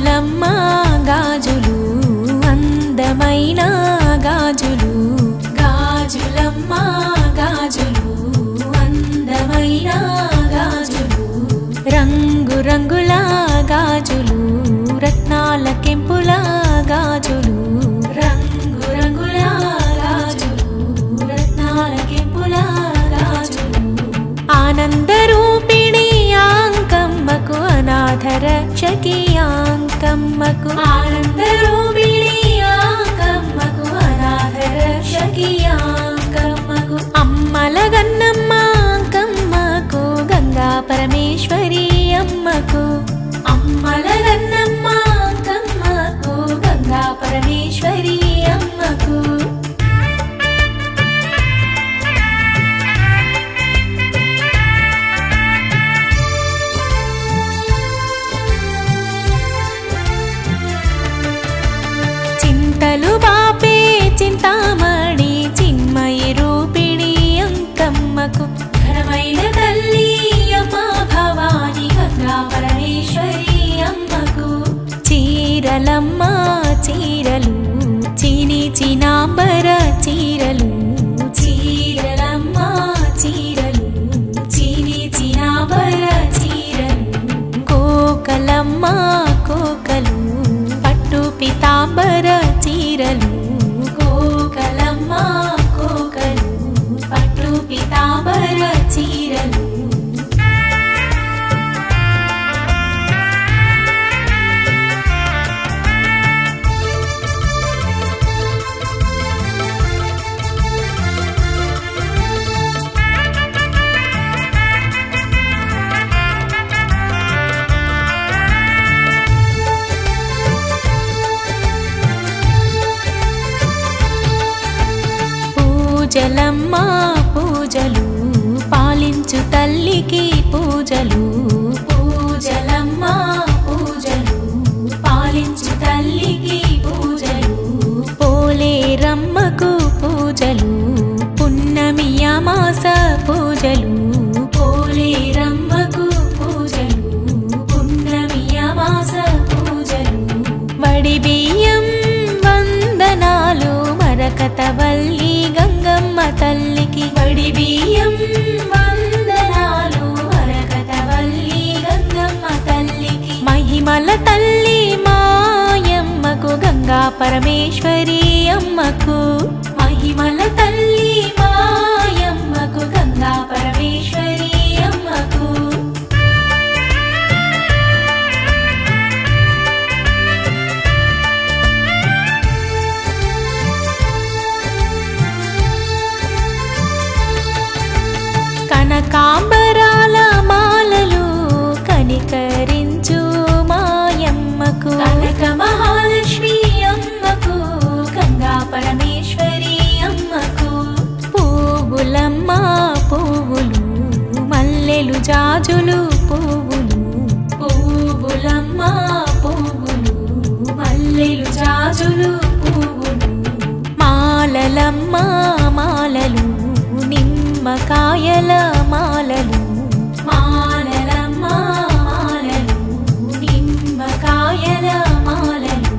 గాజులమ్మ గాజులు అందమైన గాజులు గాజులమ్మ గాజులు అందమైన గాజులు రంగు రంగుల గాజులు రత్నాల కెంపుల గాజులు రంగు రంగుల గాజులు రత్నాల కెంపుల గాజులు ఆనందరూపిణి యాంకమ్మకు అనాథ రక్షకి యాంకమ్మకు ఆనందరూపిణి యాంకమ్మకు అనాథ రక్షకి యాంకమ్మకు అమ్మల గన్నమ్మ అంకమ్మకు గంగా పరమేశ్వరి అమ్మకు అమ్మల గన్నమ్మ అంకమ్మకు గంగా పరమేశ్వరి అమ్మకు చింతలు బాపే చింతామణి చిన్మయి రూపిణి అంకమ్మకు ఘనమైన తల్లి అమ్మ భవాని గంగా పరమేశ్వరి అమ్మకు చీరలమ్మ చీరలు చీని చినాంబర చీరలు చీరలమ్మ చీరలు చీని చినాంబర చీరలు కోకలమ్మ కోకలు పట్టు పితాంబర చీరలు కోకలమ్మ కోకలు పట్టు పితాంబర చీరలు పూజలమ్మ పూజలు పాలించు తల్లికి పూజలు పూజలమ్మ పూజలు పాలించు తల్లికి పూజలు పోలేరమ్మకు పూజలు పున్నమి అమాస పూజలు పోలేరమ్మకు పూజలు పున్నమి అమాస పూజలు వడి బియ్యం వందనాలు మరకతవల్లి గంగమ్మ తల్లికి వడి బియ్యం వందనాలు మరకతవల్లి గంగమ్మ తల్లికి మహిమల తల్లి మాయమ్మకు గంగా పరమేశ్వరి అమ్మకు మహిమల తల్లి మాయమ్మకు గంగా పరమేశ్వరి అమ్మకు కనకాంబరాల మాలలు కనికరించు మాయమ్మకు కనక మహాలక్ష్మి అమ్మకు గంగా పరమేశ్వరి అమ్మకు పువ్వులమ్మ పువ్వులు మల్లెలు జాజులు పువ్వులు పువ్వులమ్మ పువ్వులు మల్లెలు జాజులు పువ్వులు మాలలమ్మ మాలలు నిమ్మకాయల మాలలు మాలలమ్మ మాలలు నిమ్మకాయల మాలలు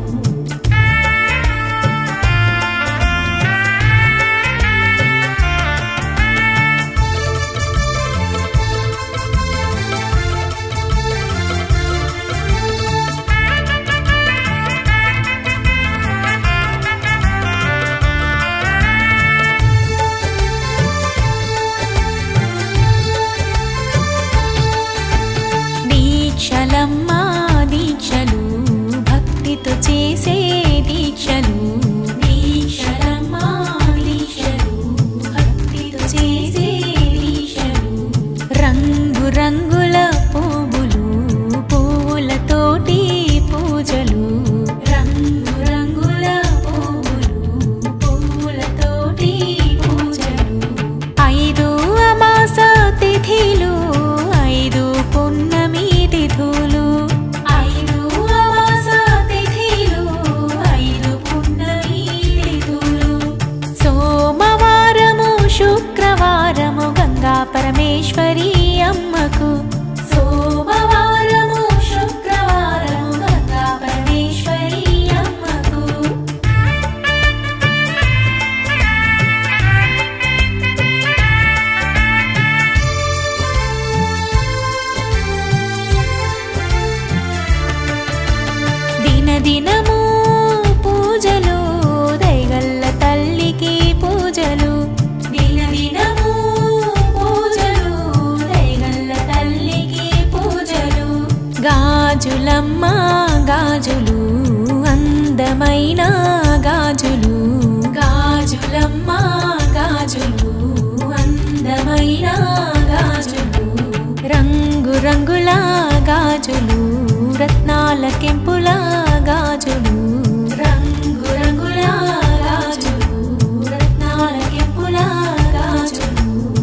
దినదినము పూజలు దైగల్ల తల్లికి పూజలు దినదినము పూజలు దైగల్ల తల్లికి పూజలు గాజులమ్మ గాజులు అందమైన గాజులు గాజులమ్మ గాజులు అందమైన గాజులు రంగు రంగుల గాజులు రత్నాల కెంపుల గాజులు రంగు రంగుల గాజులు రత్నాల కెంపుల గాజులు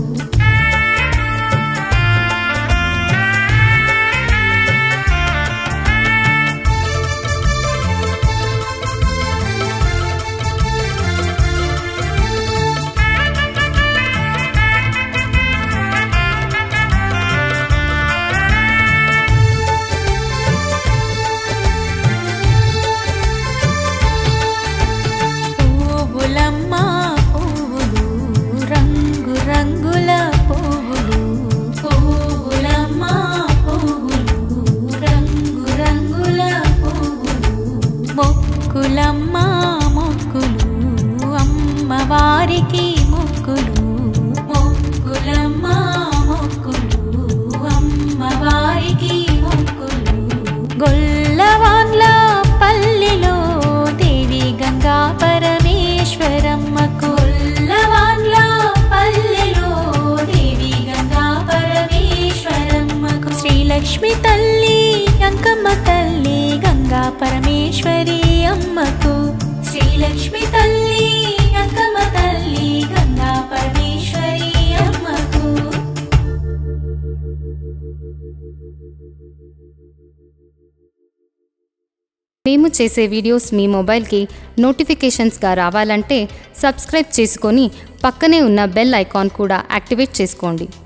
పువ్వులమ్మ పువ్వులు రంగు రంగుల పువ్వులు పువ్వులమ్మ పువ్వులు రంగు రంగుల పువ్వులు మొక్కులమ్మ మొక్కులు అమ్మవారికి మొక్కులు మొక్కులమ్మ మొక్కులు అమ్మవారికి మొక్కులు గొల్లవాన్ల పల్లిలో దేవి గంగా పరమేశ్వరమ్మకు గొల్లవాన్ల పల్లెలో దేవి గంగా పరమేశ్వరమ్మకు శ్రీలక్ష్మి తల్లి అంకమ్మ తల్లి గంగా పరమేశ్వరి అమ్మకు శ్రీలక్ష్మి తల్లి అంకమ్మ తల్లి గంగా పరమేశ్వరి అమ్మకు మేము చేసే వీడియోస్ మీ మొబైల్కి నోటిఫికేషన్స్గా రావాలంటే సబ్స్క్రైబ్ చేసుకొని పక్కనే ఉన్న బెల్ ఐకాన్ కూడా యాక్టివేట్ చేసుకోండి